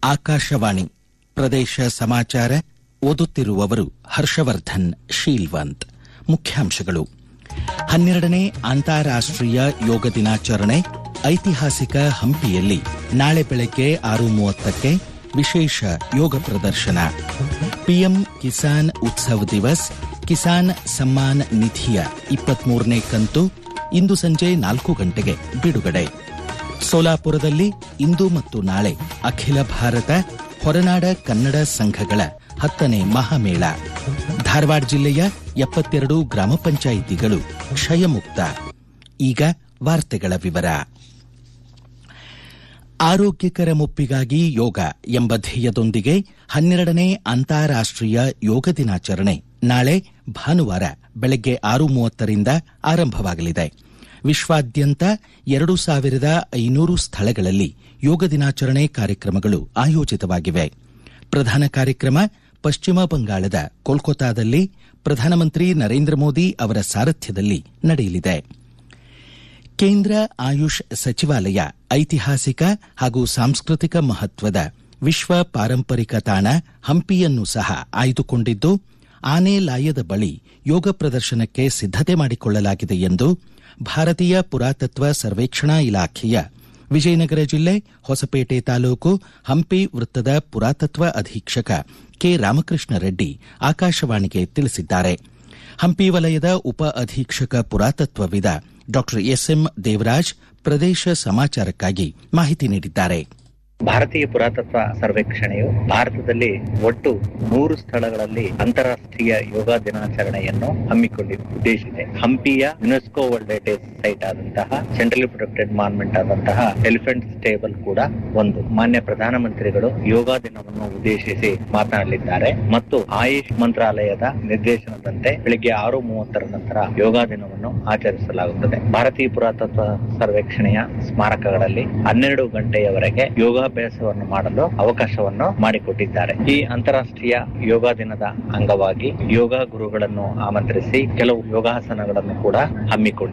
ಆಕಾಶವಾಣಿ ಪ್ರದೇಶ ಸಮಾಚಾರ ಓದುತ್ತಿರುವವರು ಹರ್ಷವರ್ಧನ್ ಶೀಲ್ವಂತ್ ಮುಖ್ಯಾಂಶಗಳು ಹನ್ನೆರಡನೇ ಅಂತಾರಾಷ್ಟ್ರೀಯ ಯೋಗ ದಿನಾಚರಣೆ ಐತಿಹಾಸಿಕ ಹಂಪಿಯಲ್ಲಿ ನಾಳೆ ಬೆಳಗ್ಗೆ ಆರು ಮೂವತ್ತಕ್ಕೆ ವಿಶೇಷ ಯೋಗ ಪ್ರದರ್ಶನ ಪಿಎಂ ಕಿಸಾನ್ ಉತ್ಸವ್ ದಿವಸ್ ಕಿಸಾನ್ ಸಮ್ಮಾನ್ ನಿಧಿಯ ಇಪ್ಪತ್ಮೂರನೇ ಕಂತು ಇಂದು ಸಂಜೆ ನಾಲ್ಕು ಗಂಟೆಗೆ ಬಿಡುಗಡೆ ಸೋಲಾಪುರದಲ್ಲಿ ಇಂದು ಮತ್ತು ನಾಳೆ ಅಖಿಲ ಭಾರತ ಹೊರನಾಡ ಕನ್ನಡ ಸಂಘಗಳ ಹತ್ತನೇ ಮಹಾಮೇಳ ಧಾರವಾಡ ಜಿಲ್ಲೆಯ ಎಪ್ಪತ್ತೆರಡು ಗ್ರಾಮ ಪಂಚಾಯಿತಿಗಳು ಕ್ಷಯಮುಕ್ತ ಈಗ ವಾರ್ತೆಗಳ ವಿವರ ಆರೋಗ್ಯಕರ ಮುಪ್ಪಿಗಾಗಿ ಯೋಗ ಎಂಬ ಧ್ಯೇಯದೊಂದಿಗೆ ಹನ್ನೆರಡನೇ ಅಂತಾರಾಷ್ಟ್ರೀಯ ಯೋಗ ದಿನಾಚರಣೆ ನಾಳೆ ಭಾನುವಾರ ಬೆಳಗ್ಗೆ ಆರು ಮೂವತ್ತರಿಂದ ಆರಂಭವಾಗಲಿದೆ ವಿಶ್ವಾದ್ಯಂತ ಎರಡು ಸಾವಿರದ ಐನೂರು ಸ್ಥಳಗಳಲ್ಲಿ ಯೋಗ ದಿನಾಚರಣೆ ಕಾರ್ಯಕ್ರಮಗಳು ಆಯೋಜಿತವಾಗಿವೆ ಪ್ರಧಾನ ಕಾರ್ಯಕ್ರಮ ಪಶ್ಚಿಮ ಬಂಗಾಳದ ಕೋಲ್ಕತಾದಲ್ಲಿ ಪ್ರಧಾನಮಂತ್ರಿ ನರೇಂದ್ರ ಮೋದಿ ಅವರ ಸಾರಥ್ಯದಲ್ಲಿ ನಡೆಯಲಿದೆ ಕೇಂದ್ರ ಆಯುಷ್ ಸಚಿವಾಲಯ ಐತಿಹಾಸಿಕ ಹಾಗೂ ಸಾಂಸ್ಕೃತಿಕ ಮಹತ್ವದ ವಿಶ್ವ ಪಾರಂಪರಿಕ ತಾಣ ಹಂಪಿಯನ್ನು ಸಹ ಆಯ್ದುಕೊಂಡಿದ್ದು ಆನೆ ಲಾಯದ ಬಳಿ ಯೋಗ ಪ್ರದರ್ಶನಕ್ಕೆ ಸಿದ್ದತೆ ಮಾಡಿಕೊಳ್ಳಲಾಗಿದೆ ಎಂದು ಭಾರತೀಯ ಪುರಾತತ್ವ ಸರ್ವೇಕ್ಷಣಾ ಇಲಾಖೆಯ ವಿಜಯನಗರ ಜಿಲ್ಲೆ ಹೊಸಪೇಟೆ ತಾಲೂಕು ಹಂಪಿ ವೃತ್ತದ ಪುರಾತತ್ವ ಅಧೀಕ್ಷಕ ಕೆ ರಾಮಕೃಷ್ಣ ರೆಡ್ಡಿ ಆಕಾಶವಾಣಿಗೆ ತಿಳಿಸಿದ್ದಾರೆ ಹಂಪಿ ವಲಯದ ಉಪ ಅಧೀಕ್ಷಕ ಪುರಾತತ್ವವಿದ ಡಾ ಎಸ್ಎಂ ದೇವರಾಜ್ ಪ್ರದೇಶ ಸಮಾಚಾರಕ್ಕಾಗಿ ಮಾಹಿತಿ ನೀಡಿದ್ದಾರೆ ಭಾರತೀಯ ಪುರಾತತ್ವ ಸರ್ವೇಕ್ಷಣೆಯು ಭಾರತದಲ್ಲಿ ಒಟ್ಟು ನೂರು ಸ್ಥಳಗಳಲ್ಲಿ ಅಂತಾರಾಷ್ಟ್ರೀಯ ಯೋಗ ದಿನಾಚರಣೆಯನ್ನು ಹಮ್ಮಿಕೊಂಡಿ ಉದ್ದೇಶಿಸಿದೆ ಹಂಪಿಯ ಯುನೆಸ್ಕೋ ವರ್ಲ್ಡ್ ಹೆರಿಟೇಜ್ ಸೈಟ್ ಆದಂತಹ ಸೆಂಟ್ರಲಿ ಪ್ರೊಟೆಕ್ಟೆಡ್ ಮಾನ್ಮೆಂಟ್ ಆದಂತಹ ಎಲಿಫೆಂಟ್ ಸ್ಟೇಬಲ್ ಕೂಡ ಒಂದು ಮಾನ್ಯ ಪ್ರಧಾನಮಂತ್ರಿಗಳು ಯೋಗ ದಿನವನ್ನು ಉದ್ದೇಶಿಸಿ ಮಾತನಾಡಲಿದ್ದಾರೆ ಮತ್ತು ಆಯುಷ್ ಮಂತ್ರಾಲಯದ ನಿರ್ದೇಶನದಂತೆ ಬೆಳಿಗ್ಗೆ ಆರು ಮೂವತ್ತರ ನಂತರ ಯೋಗ ದಿನವನ್ನು ಆಚರಿಸಲಾಗುತ್ತದೆ ಭಾರತೀಯ ಪುರಾತತ್ವ ಸರ್ವೇಕ್ಷಣೆಯ ಸ್ಮಾರಕಗಳಲ್ಲಿ ಹನ್ನೆರಡು ಗಂಟೆಯವರೆಗೆ ಯೋಗಾಭ್ಯಾಸವನ್ನು ಮಾಡಲು ಅವಕಾಶವನ್ನು ಮಾಡಿಕೊಟ್ಟಿದ್ದಾರೆ ಈ ಅಂತಾರಾಷ್ಟ್ರೀಯ ಯೋಗ ದಿನದ ಅಂಗವಾಗಿ ಯೋಗ ಗುರುಗಳನ್ನು ಆಮಂತ್ರಿಸಿ ಕೆಲವು ಯೋಗಾಸನಗಳನ್ನು ಕೂಡ ಹಮ್ಮಿಕೊಂಡಿದೆ